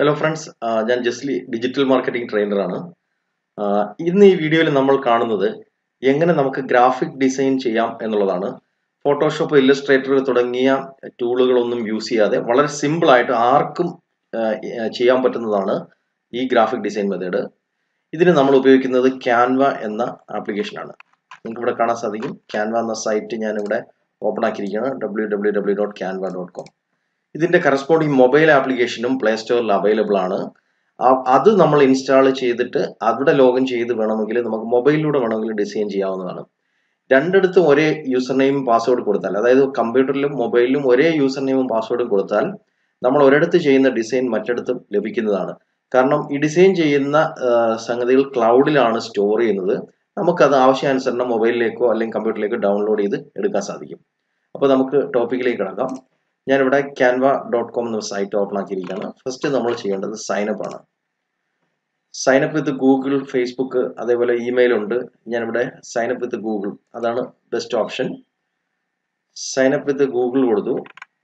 hello friends ഞാൻ Jesly digital marketing ട്രെയിനറാണ് ഇന്ന് ഈ വീഡിയോയിൽ നമ്മൾ കാണുന്നത് എങ്ങനെ നമുക്ക് ഗ്രാഫിക് ഡിസൈൻ ചെയ്യാം എന്നുള്ളതാണ് ഫോട്ടോഷോപ്പ് ഇല്ലസ്ട്രേറ്റർ തുടങ്ങിയ ടൂളുകളൊന്നും യൂസ് ചെയ്യാതെ വളരെ സിമ്പിൾ ആയിട്ട് ആർക്കും ആ, ചെയ്യാൻ പറ്റുന്നതാണ് ഈ ഗ്രാഫിക് ഡിസൈൻ മെത്തേഡ് ഇതിന് നമ്മൾ ഉപയോഗിക്കുന്നത് ക്യാൻവ എന്ന ആപ്ലിക്കേഷനാണ് നിങ്ങൾക്ക് ഇവിടെ കാണാൻ സാധിക്കും ക്യാൻവ എന്ന സൈറ്റ് ഞാൻ ഇവിടെ ഓപ്പൺ ആക്കിയിരിക്കുകയാണ് W W W dot Canva dot com ഇതിന്റെ കറസ്പോണ്ടിങ് മൊബൈൽ ആപ്ലിക്കേഷനും പ്ലേ സ്റ്റോറിൽ അവൈലബിൾ ആണ് ആ- അത് നമ്മൾ ഇൻസ്റ്റാൾ ചെയ്തിട്ട് അവിടെ ലോഗിൻ ചെയ്ത് വേണമെങ്കിൽ നമുക്ക് മൊബൈലിലൂടെ വേണമെങ്കിൽ ഡിസൈൻ ചെയ്യാവുന്നതാണ് രണ്ടിടത്തും ഒരേ യൂസർ നെയിമും പാസ്വേഡ് കൊടുത്താൽ അതായത് കമ്പ്യൂട്ടറിലും മൊബൈലിലും ഒരേ യൂസർ നെയിമും പാസ്വേഡും കൊടുത്താൽ നമ്മൾ ഒരിടത്ത് ചെയ്യുന്ന ഡിസൈൻ മറ്റിടത്തും ലഭിക്കുന്നതാണ് കാരണം ഈ ഡിസൈൻ ചെയ്യുന്ന ആ, സംഗതികൾ ക്ലൗഡിലാണ് സ്റ്റോർ ചെയ്യുന്നത് നമുക്കത് ആവശ്യാനുസരണം മൊബൈലിലേക്കോ അല്ലെങ്കിൽ കമ്പ്യൂട്ടറിലേക്കോ ഡൗൺലോഡ് ചെയ്ത് എടുക്കാൻ സാധിക്കും അപ്പോൾ നമുക്ക് ടോപ്പിക്കിലേക്ക് കിടക്കാം ഞാനിവിടെ ക്യാൻവ ഡോട്ട് കോം എന്ന സൈറ്റ് ഓപ്പൺ ആക്കിയിരിക്കുകയാണ് ഫസ്റ്റ് നമ്മൾ ചെയ്യേണ്ടത് സൈനപ്പ് ആണ് സൈനപ്പ് വിത്ത് ഗൂഗിൾ ഫേസ്ബുക്ക് അതേപോലെ ഇമെയിൽ ഉണ്ട് ഞാനിവിടെ സൈനപ്പ് വിത്ത് ഗൂഗിൾ അതാണ് best option sign up with Google കൊടുത്തു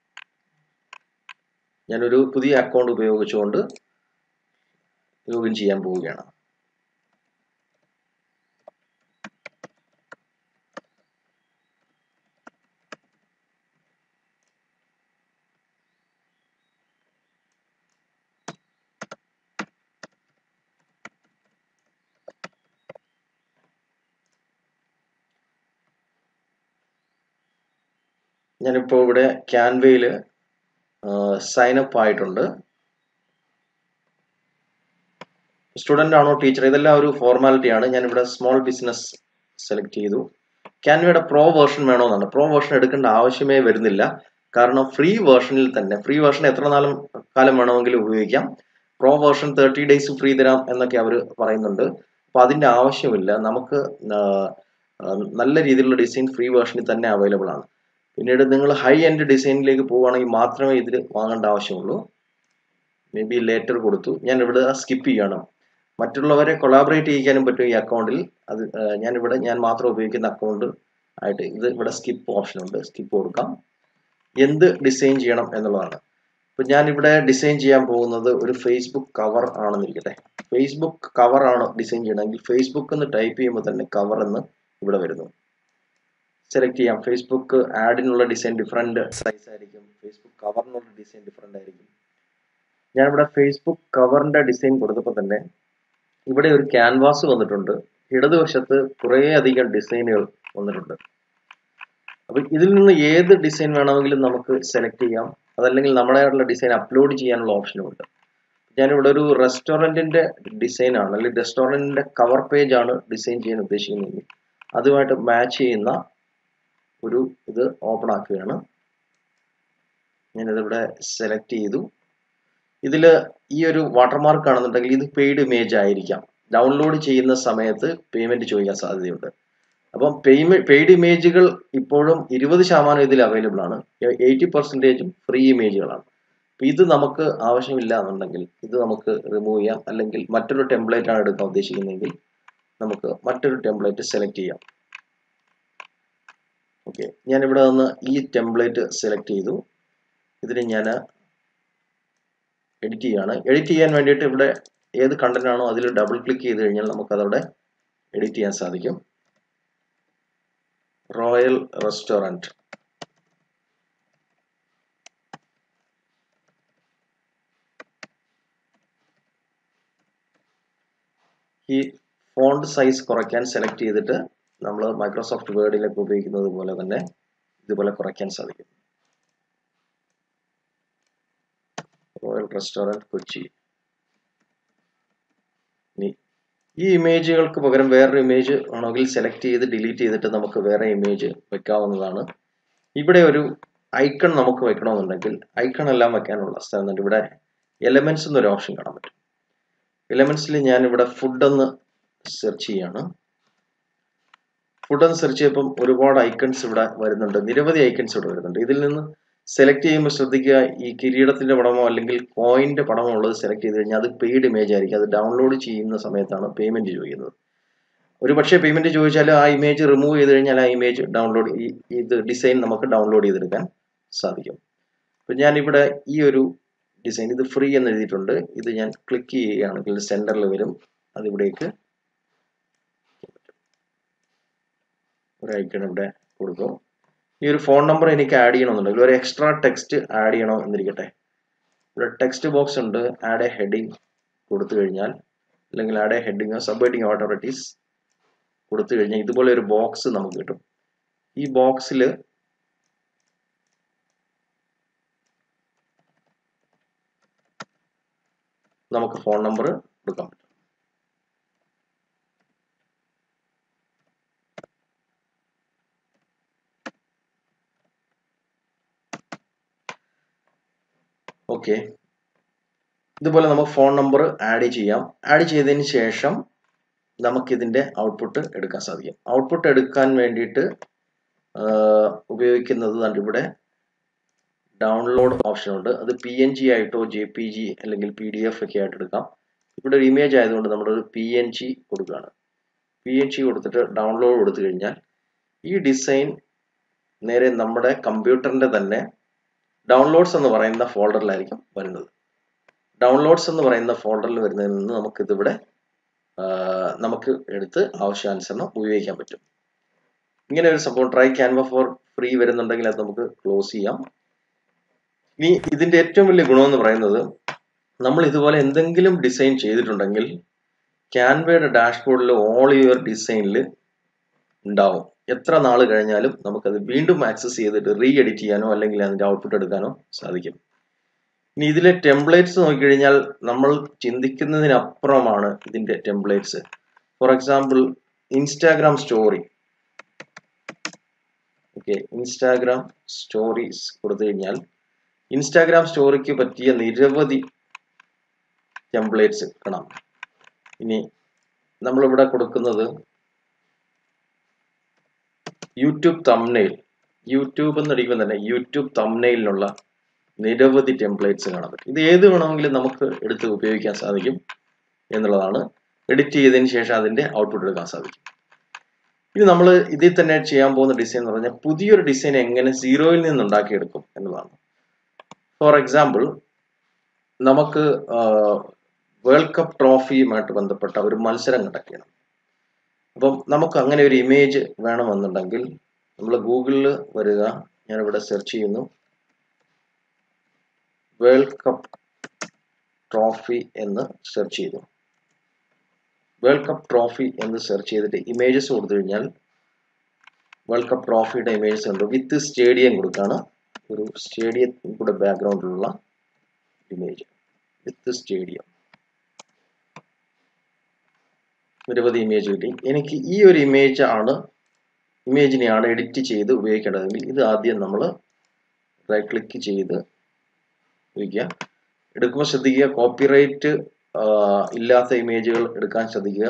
ഞാനൊരു പുതിയ അക്കൗണ്ട് ഉപയോഗിച്ചുകൊണ്ട് ലോഗിൻ ചെയ്യാൻ പോവുകയാണ് ഞാനിപ്പോൾ ഇവിടെ ക്യാൻവയിൽ സൈനപ്പ് ആയിട്ടുണ്ട് സ്റ്റുഡൻ്റ് ആണോ ടീച്ചർ ഇതെല്ലാം ഒരു ഫോർമാലിറ്റി ആണ് ഞാനിവിടെ സ്മോൾ ബിസിനസ് സെലക്ട് ചെയ്തു ക്യാൻവയുടെ പ്രോ വേർഷൻ വേണമെന്നാണ് പ്രോ വേർഷൻ എടുക്കേണ്ട ആവശ്യമേ വരുന്നില്ല കാരണം ഫ്രീ വേർഷനിൽ തന്നെ ഫ്രീ വേർഷൻ എത്ര നാളും കാലം വേണമെങ്കിലും ഉപയോഗിക്കാം pro version thirty days free തരാം എന്നൊക്കെ അവർ പറയുന്നുണ്ട് അപ്പോൾ അതിൻ്റെ ആവശ്യമില്ല നമുക്ക് ആ, ആ, നല്ല രീതിയിലുള്ള ഡിസൈൻ ഫ്രീ വേർഷനിൽ തന്നെ അവൈലബിൾ ആണ് പിന്നീട് നിങ്ങൾ ഹൈ എൻഡ് ഡിസൈനിലേക്ക് പോവുകയാണെങ്കിൽ മാത്രമേ ഇതിൽ വാങ്ങേണ്ട ആവശ്യമുള്ളൂ മേ ബി ലേറ്റർ കൊടുത്തു ഞാൻ ഇവിടെ സ്കിപ്പ് ചെയ്യണം മറ്റുള്ളവരെ കൊളാബറേറ്റ് ചെയ്യിക്കാനും പറ്റും ഈ അക്കൗണ്ടിൽ അത് ആ, ഞാനിവിടെ ഞാൻ മാത്രം ഉപയോഗിക്കുന്ന അക്കൗണ്ട് ആയിട്ട് ഇത് ഇവിടെ സ്കിപ്പ് ഓപ്ഷൻ ഉണ്ട് സ്കിപ്പ് കൊടുക്കാം എന്ത് ഡിസൈൻ ചെയ്യണം എന്നുള്ളതാണ് ഇപ്പൊ ഞാൻ ഇവിടെ ഡിസൈൻ ചെയ്യാൻ പോകുന്നത് ഒരു ഫേസ്ബുക്ക് കവർ ആണെന്നിരിക്കട്ടെ ഫേസ്ബുക്ക് കവർ ആണ് ഡിസൈൻ ചെയ്യണമെങ്കിൽ ഫേസ്ബുക്ക് എന്ന് ടൈപ്പ് ചെയ്യുമ്പോൾ തന്നെ കവർ എന്ന് ഇവിടെ വരുന്നു സെലക്ട് ചെയ്യാം ഫേസ്ബുക്ക് ആഡിനുള്ള ഡിസൈൻ ഡിഫറെന്റ് സൈസ് ആയിരിക്കും ഫേസ്ബുക്ക് കവറിനുള്ള ഡിസൈൻ ഡിഫറെന്റ് ആയിരിക്കും ഞാനിവിടെ ഫേസ്ബുക്ക് കവറിന്റെ ഡിസൈൻ കൊടുത്തപ്പോൾ തന്നെ ഇവിടെ ഒരു ക്യാൻവാസ് വന്നിട്ടുണ്ട് ഇടതുവശത്ത് കുറേ അധികം ഡിസൈനുകൾ വന്നിട്ടുണ്ട് അപ്പൊ ഇതിൽ നിന്ന് ഏത് ഡിസൈൻ വേണമെങ്കിലും നമുക്ക് സെലക്ട് ചെയ്യാം അതല്ലെങ്കിൽ നമ്മുടെയായിട്ടുള്ള ഡിസൈൻ അപ്ലോഡ് ചെയ്യാനുള്ള ഓപ്ഷനും ഉണ്ട് ഞാനിവിടെ ഒരു റെസ്റ്റോറൻറ്റിന്റെ ഡിസൈൻ ആണ് അല്ലെങ്കിൽ റെസ്റ്റോറൻറ്റിന്റെ കവർ പേജ് ആണ് ഡിസൈൻ ചെയ്യാൻ ഉദ്ദേശിക്കുന്നതെങ്കിൽ അതുമായിട്ട് മാച്ച് ചെയ്യുന്ന ഒരു ഇത് ഓപ്പൺ ആക്കുകയാണ് ഞാനിതിവിടെ സെലക്ട് ചെയ്തു ഇതിൽ ഈ ഒരു വാട്ടർമാർക്ക് ആണെന്നുണ്ടെങ്കിൽ ഇത് പെയ്ഡ് ഇമേജ് ആയിരിക്കാം ഡൗൺലോഡ് ചെയ്യുന്ന സമയത്ത് പേയ്മെന്റ് ചോദിക്കാൻ സാധ്യതയുണ്ട് അപ്പം പേയ്മെന്റ് പെയ്ഡ് ഇമേജുകൾ ഇപ്പോഴും ഇരുപത് ശതമാനം ഇതിൽ അവൈലബിൾ ആണ് എയ്റ്റി പെർസെൻറ്റേജും ഫ്രീ ഇമേജുകളാണ് അപ്പൊ ഇത് നമുക്ക് ആവശ്യമില്ല എന്നുണ്ടെങ്കിൽ ഇത് നമുക്ക് റിമൂവ് ചെയ്യാം അല്ലെങ്കിൽ മറ്റൊരു ടെംപ്ലേറ്റ് ആണ് എടുക്കാൻ ഉദ്ദേശിക്കുന്നതെങ്കിൽ നമുക്ക് മറ്റൊരു ടെംപ്ലേറ്റ് സെലക്ട് ചെയ്യാം ഓക്കെ ഞാൻ ഇവിടെ നിന്ന് ഈ ടെംപ്ലേറ്റ് സെലക്ട് ചെയ്തു ഇതിന് ഞാൻ എഡിറ്റ് ചെയ്യാണ് എഡിറ്റ് ചെയ്യാൻ വേണ്ടിയിട്ട് ഇവിടെ ഏത് കണ്ടന്റ് ആണോ അതിൽ ഡബിൾ ക്ലിക്ക് ചെയ്ത് കഴിഞ്ഞാൽ നമുക്ക് അതവിടെ എഡിറ്റ് ചെയ്യാൻ സാധിക്കും റോയൽ റെസ്റ്റോറൻറ്റ് ഈ ഫോണ്ട് സൈസ് കുറയ്ക്കാൻ സെലക്ട് ചെയ്തിട്ട് നമ്മൾ മൈക്രോസോഫ്റ്റ് വേർഡിലൊക്കെ ഉപയോഗിക്കുന്നത് പോലെ തന്നെ ഇതുപോലെ കുറയ്ക്കാൻ സാധിക്കും റോയൽ റെസ്റ്റോറൻറ്റ് കൊച്ചി ഇനി ഈ ഇമേജുകൾക്ക് പകരം വേറൊരു ഇമേജ് ആണെങ്കിൽ സെലക്ട് ചെയ്ത് ഡിലീറ്റ് ചെയ്തിട്ട് നമുക്ക് വേറെ ഇമേജ് വെക്കാവുന്നതാണ് ഇവിടെ ഒരു ഐക്കൺ നമുക്ക് വെക്കണമെന്നുണ്ടെങ്കിൽ ഐക്കൺ എല്ലാം വെക്കാനുള്ള സ്ഥലമുണ്ട് ഇവിടെ എലമെന്റ്സ് എന്നൊരു ഓപ്ഷൻ കാണാൻ പറ്റും എലമെന്റ്സിൽ ഞാൻ ഇവിടെ ഫുഡ് എന്ന് സെർച്ച് ചെയ്യാണ് ഫുഡ് എന്ന് സെർച്ച് ചെയ്തപ്പം ഒരുപാട് ഐക്കൺസ് ഇവിടെ വരുന്നുണ്ട് നിരവധി ഐക്കൺസ് ഇവിടെ വരുന്നുണ്ട് ഇതിൽ നിന്ന് സെലക്ട് ചെയ്യുമ്പോൾ ശ്രദ്ധിക്കുക ഈ കിരീടത്തിന്റെ പടമോ അല്ലെങ്കിൽ കോയിന്റെ പടമോ ഉള്ളത് സെലക്ട് ചെയ്ത് കഴിഞ്ഞാൽ അത് പെയ്ഡ് ഇമേജ് ആയിരിക്കും അത് ഡൗൺലോഡ് ചെയ്യുന്ന സമയത്താണ് പേയ്മെന്റ് ചോദിക്കുന്നത് ഒരു പക്ഷേ പേയ്മെന്റ് ചോദിച്ചാൽ ആ ഇമേജ് റിമൂവ് ചെയ്ത് കഴിഞ്ഞാൽ ആ ഇമേജ് ഡൗൺലോഡ് ഈ ഇത് ഡിസൈൻ നമുക്ക് ഡൗൺലോഡ് ചെയ്തെടുക്കാൻ സാധിക്കും അപ്പം ഞാനിവിടെ ഈ ഒരു ഡിസൈൻ ഇത് ഫ്രീ എന്ന് എഴുതിയിട്ടുണ്ട് ഇത് ഞാൻ ക്ലിക്ക് ചെയ്യുകയാണെങ്കിൽ സെൻറ്ററിൽ വരും അതിവിടേക്ക് ഒരു ഐക്കൺ ഇവിടെ കൊടുക്കും ഈ ഒരു ഫോൺ നമ്പർ എനിക്ക് ആഡ് ചെയ്യണമെന്നുണ്ടെങ്കിൽ ഒരു എക്സ്ട്രാ ടെക്സ്റ്റ് ആഡ് ചെയ്യണം എന്നിരിക്കട്ടെ ഇവിടെ ടെക്സ്റ്റ് ബോക്സ് ഉണ്ട് ആഡ് എ ഹെഡിങ് കൊടുത്തു കഴിഞ്ഞാൽ അല്ലെങ്കിൽ add a heading subheading order it is കൊടുത്തു കഴിഞ്ഞാൽ ഇതുപോലെ ഒരു ബോക്സ് നമുക്ക് കിട്ടും ഈ ബോക്സിൽ നമുക്ക് ഫോൺ നമ്പർ കൊടുക്കാൻ പറ്റും ഓക്കെ ഇതുപോലെ നമുക്ക് ഫോൺ നമ്പർ ആഡ് ചെയ്യാം ആഡ് ചെയ്തതിന് ശേഷം നമുക്ക് ഇതിന്റെ ഔട്ട്പുട്ട് എടുക്കാൻ സാധിക്കും ഔട്ട്പുട്ട് എടുക്കാൻ വേണ്ടിയിട്ട് ഉപയോഗിക്കുന്നത് കണ്ട് ഇവിടെ ഡൗൺലോഡ് ഓപ്ഷൻ ഉണ്ട് അത് പി എൻ ജി ആയിട്ടോ ജെ പി ജി അല്ലെങ്കിൽ പി ഡി എഫ് ഒക്കെ ആയിട്ട് എടുക്കാം ഇവിടെ ഒരു ഇമേജ് ആയതുകൊണ്ട് നമ്മൾ ഒരു പി എൻ ജി കൊടുക്കുകയാണ് പി എൻ ജി കൊടുത്തിട്ട് ഡൗൺലോഡ് കൊടുത്തു കഴിഞ്ഞാൽ ഈ ഡിസൈൻ നേരെ നമ്മുടെ കമ്പ്യൂട്ടറിന്റെ തന്നെ ഡൗൺലോഡ്സ് എന്ന് പറയുന്ന ഫോൾഡറിലായിരിക്കും വരുന്നത് ഡൗൺലോഡ്സ് എന്ന് പറയുന്ന ഫോൾഡറിൽ വരുന്നതിൽ നിന്ന് നമുക്ക് ഇതിവിടെ നമുക്ക് എടുത്ത് ആവശ്യാനുസരണം ഉപയോഗിക്കാൻ പറ്റും ഇങ്ങനെ ഒരു സംഭവം ട്രൈ ക്യാൻവ ഫോർ ഫ്രീ വരുന്നുണ്ടെങ്കിൽ അത് നമുക്ക് ക്ലോസ് ചെയ്യാം ഇനി ഇതിന്റെ ഏറ്റവും വലിയ ഗുണം എന്ന് പറയുന്നത് നമ്മൾ ഇതുപോലെ എന്തെങ്കിലും ഡിസൈൻ ചെയ്തിട്ടുണ്ടെങ്കിൽ ക്യാൻവയുടെ ഡാഷ്ബോർഡിൽ ഓൾ യുവർ ഡിസൈനിൽ ഉണ്ടാവും എത്ര നാൾ കഴിഞ്ഞാലും നമുക്കത് വീണ്ടും ആക്സസ് ചെയ്തിട്ട് റീ എഡിറ്റ് ചെയ്യാനോ അല്ലെങ്കിൽ അതിന്റെ ഔട്ട്പുട്ട് എടുക്കാനോ സാധിക്കും ഇനി ഇതിലെ ടെംപ്ലേറ്റ്സ് നോക്കിക്കഴിഞ്ഞാൽ നമ്മൾ ചിന്തിക്കുന്നതിനപ്പുറമാണ് ഇതിന്റെ templates for example Instagram story okay Instagram stories കൊടുത്തു കഴിഞ്ഞാൽ ഇൻസ്റ്റാഗ്രാം സ്റ്റോറിക്ക് പറ്റിയ നിരവധി ടെംപ്ലേറ്റ്സ് കാണാം ഇനി നമ്മളിവിടെ കൊടുക്കുന്നത് യൂട്യൂബ് തംനെയിൽ യൂട്യൂബ് എന്നടിക്കുമ്പോൾ തന്നെ യൂട്യൂബ് തംനെയിലിനുള്ള നിരവധി ടെംപ്ലേറ്റ്സ് കാണാൻ പറ്റും ഇത് ഏത് വേണമെങ്കിലും നമുക്ക് എടുത്ത് ഉപയോഗിക്കാൻ സാധിക്കും എന്നുള്ളതാണ് എഡിറ്റ് ചെയ്തതിന് ശേഷം അതിന്റെ ഔട്ട്പുട്ട് എടുക്കാൻ സാധിക്കും ഇനി നമ്മൾ ഇതിൽ തന്നെ ചെയ്യാൻ പോകുന്ന ഡിസൈൻ എന്ന് പറഞ്ഞാൽ പുതിയൊരു ഡിസൈൻ എങ്ങനെ സീറോയിൽ നിന്ന് ഉണ്ടാക്കിയെടുക്കും എന്നതാണ് ഫോർ എക്സാമ്പിൾ നമുക്ക് വേൾഡ് കപ്പ് ട്രോഫിയുമായിട്ട് ബന്ധപ്പെട്ട ഒരു മത്സരം കണ്ടക്ട് അപ്പം നമുക്ക് അങ്ങനെ ഒരു ഇമേജ് വേണമെന്നുണ്ടെങ്കിൽ നമ്മൾ ഗൂഗിളിൽ വരിക ഞാനിവിടെ സെർച്ച് ചെയ്യുന്നു വേൾഡ് കപ്പ് ട്രോഫി എന്ന് സെർച്ച് ചെയ്തു വേൾഡ് കപ്പ് ട്രോഫി എന്ന് സെർച്ച് ചെയ്തിട്ട് ഇമേജസ് കൊടുത്തു കഴിഞ്ഞാൽ വേൾഡ് കപ്പ് ട്രോഫിയുടെ ഇമേജസ് ഉണ്ട് വിത്ത് സ്റ്റേഡിയം കൊടുക്കുകയാണ് ഒരു സ്റ്റേഡിയം കൂടെ ബാക്ക്ഗ്രൗണ്ടിലുള്ള ഇമേജ് വിത്ത് സ്റ്റേഡിയം നിരവധി ഇമേജ് കിട്ടി എനിക്ക് ഈ ഒരു ഇമേജ് ആണ് ഇമേജിനെയാണ് എഡിറ്റ് ചെയ്ത് ഉപയോഗിക്കേണ്ടതെങ്കിൽ ഇത് ആദ്യം നമ്മൾ റൈറ്റ് ക്ലിക്ക് ചെയ്ത് ഉപയോഗിക്കുക എടുക്കുമ്പോൾ ശ്രദ്ധിക്കുക കോപ്പിറൈറ്റ് ഇല്ലാത്ത ഇമേജുകൾ എടുക്കാൻ ശ്രദ്ധിക്കുക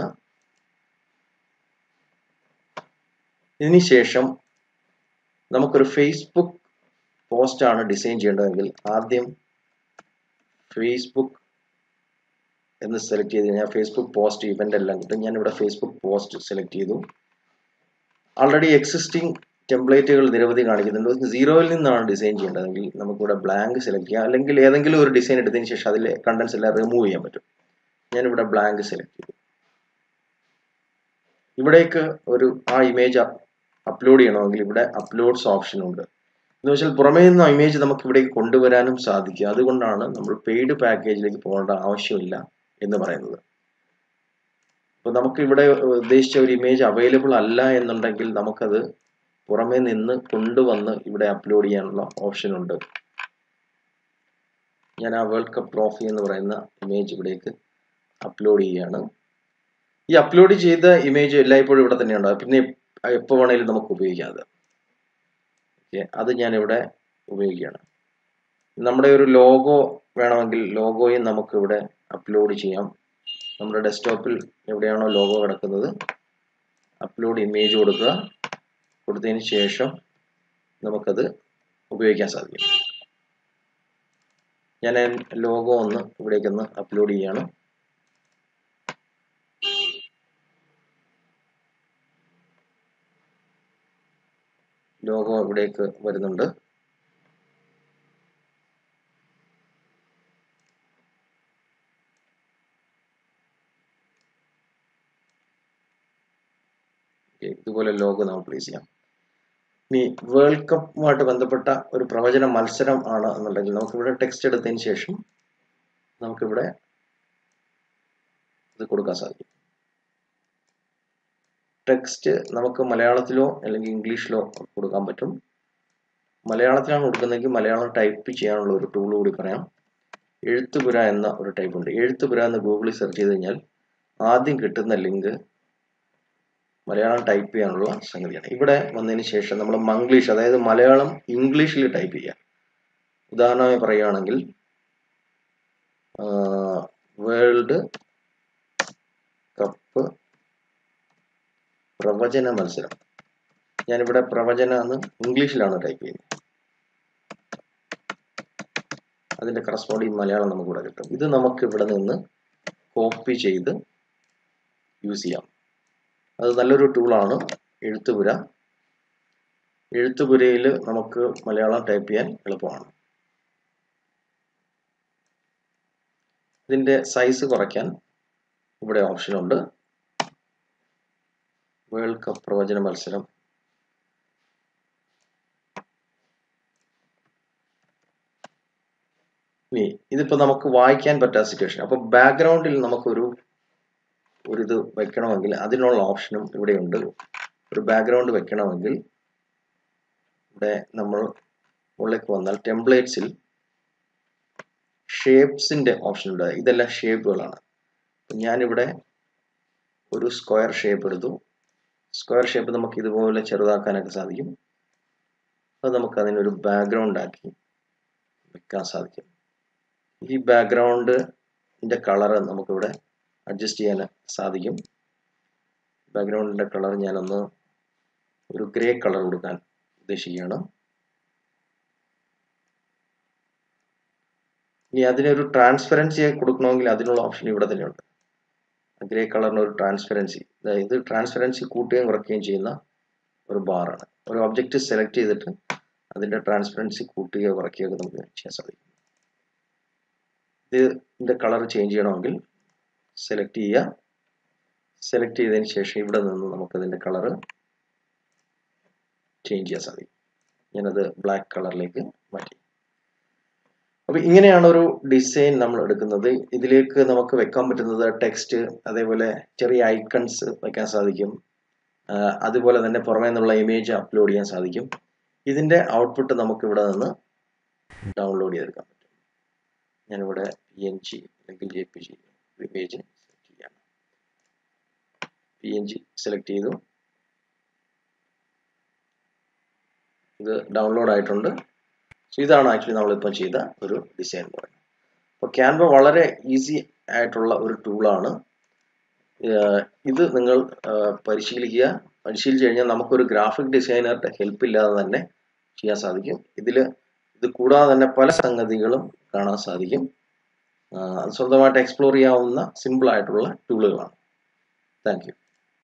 ഇതിനുശേഷം നമുക്കൊരു ഫേസ്ബുക്ക് പോസ്റ്റ് ആണ് ഡിസൈൻ ചെയ്യേണ്ടതെങ്കിൽ ആദ്യം ഫേസ്ബുക്ക് എന്ന് സെലക്ട് ചെയ്ത് കഴിഞ്ഞാൽ ഫേസ്ബുക്ക് പോസ്റ്റ് ഇവന്റ് എല്ലാം കിട്ടും ഞാൻ ഇവിടെ ഫേസ്ബുക്ക് പോസ്റ്റ് സെലക്ട് ചെയ്തു ആൾറെഡി എക്സിസ്റ്റിംഗ് ടെംപ്ലേറ്റുകൾ നിരവധി കാണിക്കുന്നുണ്ട് സീറോയിൽ നിന്നാണ് ഡിസൈൻ ചെയ്യേണ്ടതെങ്കിൽ നമുക്കിവിടെ ബ്ലാങ്ക് സെലക്ട് ചെയ്യാം അല്ലെങ്കിൽ ഏതെങ്കിലും ഒരു ഡിസൈൻ എടുത്തതിന് ശേഷം അതിലെ കണ്ടൻസ് എല്ലാം റിമൂവ് ചെയ്യാൻ പറ്റും ഞാനിവിടെ ബ്ലാങ്ക് സെലക്ട് ചെയ്തു ഇവിടേക്ക് ഒരു ആ ഇമേജ് അപ്ലോഡ് ചെയ്യണമെങ്കിൽ ഇവിടെ അപ്ലോഡ്സ് ഓപ്ഷൻ ഉണ്ട് എന്ന് വെച്ചാൽ പുറമേ നിന്ന് ആ ഇമേജ് നമുക്ക് ഇവിടേക്ക് കൊണ്ടുവരാനും സാധിക്കും അതുകൊണ്ടാണ് നമ്മൾ പെയ്ഡ് പാക്കേജിലേക്ക് പോകേണ്ട ആവശ്യമില്ല എന്ന് പറയുന്നത് അപ്പോൾ നമുക്ക് ഇവിടെ ഉദ്ദേശിച്ച ഒരു ഇമേജ് അവൈലബിൾ അല്ല എന്നുണ്ടെങ്കിൽ നമുക്കത് പുറമേ നിന്ന് കൊണ്ടുവന്ന് ഇവിടെ അപ്ലോഡ് ചെയ്യാനുള്ള ഓപ്ഷൻ ഉണ്ട് ഞാൻ ആ വേൾഡ് കപ്പ് ട്രോഫി എന്ന് പറയുന്ന ഇമേജ് ഇവിടേക്ക് അപ്ലോഡ് ചെയ്യുകയാണ് ഈ അപ്ലോഡ് ചെയ്ത ഇമേജ് എല്ലായ്പ്പോഴും ഇവിടെ തന്നെ ഉണ്ടാകും പിന്നെ എപ്പോൾ വേണമെങ്കിലും നമുക്ക് ഉപയോഗിക്കാം അത് ഓക്കെ അത് ഞാനിവിടെ ഉപയോഗിക്കുകയാണ് നമ്മുടെ ഒരു ലോഗോ വേണമെങ്കിൽ ലോഗോയും നമുക്ക് ഇവിടെ അപ്ലോഡ് ചെയ്യാം നമ്മുടെ ഡെസ്ക്ടോപ്പിൽ എവിടെയാണോ ലോഗോ കിടക്കുന്നത് അപ്ലോഡ് ഇമേജ് കൊടുക്കുക കൊടുത്തതിന് ശേഷം നമുക്കത് ഉപയോഗിക്കാൻ സാധിക്കും ഞാൻ ലോഗോ ഒന്ന് ഇവിടേക്കൊന്ന് അപ്ലോഡ് ചെയ്യാണ് ലോഗോ ഇവിടേക്ക് വരുന്നുണ്ട് ഓക്കെ ഇതുപോലെ ലോഗോ നമുക്ക് പ്ലേസ് ചെയ്യാം ഇനി വേൾഡ് കപ്പുമായിട്ട് ബന്ധപ്പെട്ട ഒരു പ്രവചന മത്സരം ആണ് എന്നുണ്ടെങ്കിൽ നമുക്കിവിടെ ടെക്സ്റ്റ് എടുത്തതിന് ശേഷം നമുക്കിവിടെ ഇത് കൊടുക്കാൻ സാധിക്കും ടെക്സ്റ്റ് നമുക്ക് മലയാളത്തിലോ അല്ലെങ്കിൽ ഇംഗ്ലീഷിലോ കൊടുക്കാൻ പറ്റും മലയാളത്തിലാണ് കൊടുക്കുന്നതെങ്കിൽ മലയാളം ടൈപ്പ് ചെയ്യാനുള്ള ഒരു ടൂൾ കൂടി പറയാം എഴുത്തുപുര എന്ന ഒരു ടൈപ്പ് ഉണ്ട് എഴുത്തുപുര എന്ന് ഗൂഗിളിൽ സെർച്ച് ചെയ്ത് കഴിഞ്ഞാൽ ആദ്യം കിട്ടുന്ന ലിങ്ക് മലയാളം ടൈപ്പ് ചെയ്യാനുള്ള സംഗതിയാണ് ഇവിടെ വന്നതിന് ശേഷം നമ്മൾ മംഗ്ലീഷ് അതായത് മലയാളം ഇംഗ്ലീഷിൽ ടൈപ്പ് ചെയ്യാം ഉദാഹരണമായി പറയുകയാണെങ്കിൽ വേൾഡ് കപ്പ് പ്രവചന മത്സരം ഞാനിവിടെ പ്രവചന എന്ന് ഇംഗ്ലീഷിലാണ് ടൈപ്പ് ചെയ്യുന്നത് അതിന്റെ കറസ്പോണ്ടിങ് മലയാളം നമുക്ക് ഇവിടെ കിട്ടും ഇത് നമുക്ക് ഇവിടെ നിന്ന് കോപ്പി ചെയ്ത് യൂസ് ചെയ്യാം അത് നല്ലൊരു ടൂളാണ് എഴുത്തുപുര എഴുത്തുപുരയിൽ നമുക്ക് മലയാളം ടൈപ്പ് ചെയ്യാൻ എളുപ്പമാണ് ഇതിന്റെ സൈസ് കുറയ്ക്കാൻ ഇവിടെ ഓപ്ഷൻ ഉണ്ട് വേൾഡ് കപ്പ് പ്രവചന മത്സരം ഇനി ഇതിപ്പോ നമുക്ക് വായിക്കാൻ പറ്റാത്ത സിറ്റുവേഷൻ അപ്പൊ ബാക്ക്ഗ്രൗണ്ടിൽ നമുക്കൊരു ഒരു ഇത് വെക്കണമെങ്കിൽ അതിനുള്ള ഓപ്ഷനും ഇവിടെയുണ്ട് ഒരു ബാക്ക്ഗ്രൗണ്ട് വെക്കണമെങ്കിൽ ഇവിടെ നമ്മൾ മുകളിലേക്ക് വന്നാൽ ടെംപ്ലേറ്റ്സിൽ ഷേപ്സിന്റെ ഓപ്ഷൻ ഉണ്ട് ഇതെല്ലാം ഷേപ്പുകളാണ് ഞാനിവിടെ ഒരു സ്ക്വയർ ഷേപ്പ് എടുത്തു സ്ക്വയർ ഷേപ്പ് നമുക്ക് ഇതുപോലെ ചെറുതാക്കാനൊക്കെ സാധിക്കും അത് നമുക്ക് അതിനൊരു ബാക്ക്ഗ്രൗണ്ട് ആക്കി വെക്കാൻ സാധിക്കും ഈ ബാക്ക്ഗ്രൗണ്ടിന്റെ കളർ നമുക്കിവിടെ അഡ്ജസ്റ്റ് ചെയ്യാൻ സാധിക്കും ബാക്ക്ഗ്രൗണ്ടിന്റെ കളർ ഞാനൊന്ന് ഒരു ഗ്രേ കളർ കൊടുക്കാൻ ഉദ്ദേശിക്കുകയാണ് ഇനി അതിനൊരു ട്രാൻസ്പെറൻസി കൊടുക്കണമെങ്കിൽ അതിനുള്ള ഓപ്ഷൻ ഇവിടെ തന്നെയുണ്ട് ഗ്രേ കളറിന് ഒരു ട്രാൻസ്പെറൻസി ഇത് ട്രാൻസ്പെറൻസി കൂട്ടുകയും കുറയ്ക്കുകയും ചെയ്യുന്ന ഒരു ബാറാണ് ഒരു ഒബ്ജക്റ്റ് സെലക്ട് ചെയ്തിട്ട് അതിന്റെ ട്രാൻസ്പെറൻസി കൂട്ടുകയോ കുറയ്ക്കുകയോ ഒക്കെ നമുക്ക് ചെയ്യാൻ സാധിക്കും ഇതിന്റെ കളർ ചേഞ്ച് ചെയ്യണമെങ്കിൽ സെലക്ട് ചെയ്യുക സെലക്ട് ചെയ്തതിന് ശേഷം ഇവിടെ നിന്ന് നമുക്കതിന്റെ കളർ ചേഞ്ച് ചെയ്യാൻ സാധിക്കും ഞാനത് ബ്ലാക്ക് കളറിലേക്ക് മാറ്റി അപ്പൊ ഇങ്ങനെയാണ് ഒരു ഡിസൈൻ നമ്മൾ എടുക്കുന്നത് ഇതിലേക്ക് നമുക്ക് വെക്കാൻ പറ്റുന്നത് ടെക്സ്റ്റ് അതേപോലെ ചെറിയ ഐക്കൺസ് വെക്കാൻ സാധിക്കും അതുപോലെ തന്നെ പുറമേ നിന്നുള്ള ഇമേജ് അപ്ലോഡ് ചെയ്യാൻ സാധിക്കും ഇതിന്റെ ഔട്ട്പുട്ട് നമുക്ക് ഇവിടെ നിന്ന് ഡൗൺലോഡ് ചെയ്തെടുക്കാൻ പറ്റും ഞാനിവിടെ പി എൻ ജി അല്ലെങ്കിൽ J P G image select ചെയ്യാണ് പി എൻ ജി സെലക്ട് ചെയ്തു ഇത് ഡൗൺലോഡ് ആയിട്ടുണ്ട് സോ ഇതാണ് ആക്ച്വലി നമ്മളിപ്പം ചെയ്ത ഒരു ഡിസൈൻ എന്ന് പറയുന്നത് അപ്പോൾ ക്യാൻവ വളരെ ഈസി ആയിട്ടുള്ള ഒരു ടൂളാണ് ഇത് നിങ്ങൾ പരിശീലിക്കുക പരിശീലിച്ച് കഴിഞ്ഞാൽ നമുക്കൊരു ഗ്രാഫിക് ഡിസൈനറുടെ ഹെൽപ്പ് ഇല്ലാതെ തന്നെ ചെയ്യാൻ സാധിക്കും ഇതിൽ ഇത് കൂടാതെ തന്നെ പല സംഗതികളും കാണാൻ സാധിക്കും സ്വന്തമായിട്ട് എക്സ്പ്ലോർ ചെയ്യാവുന്ന സിമ്പിൾ ആയിട്ടുള്ള ടൂളുകളാണ് താങ്ക് യു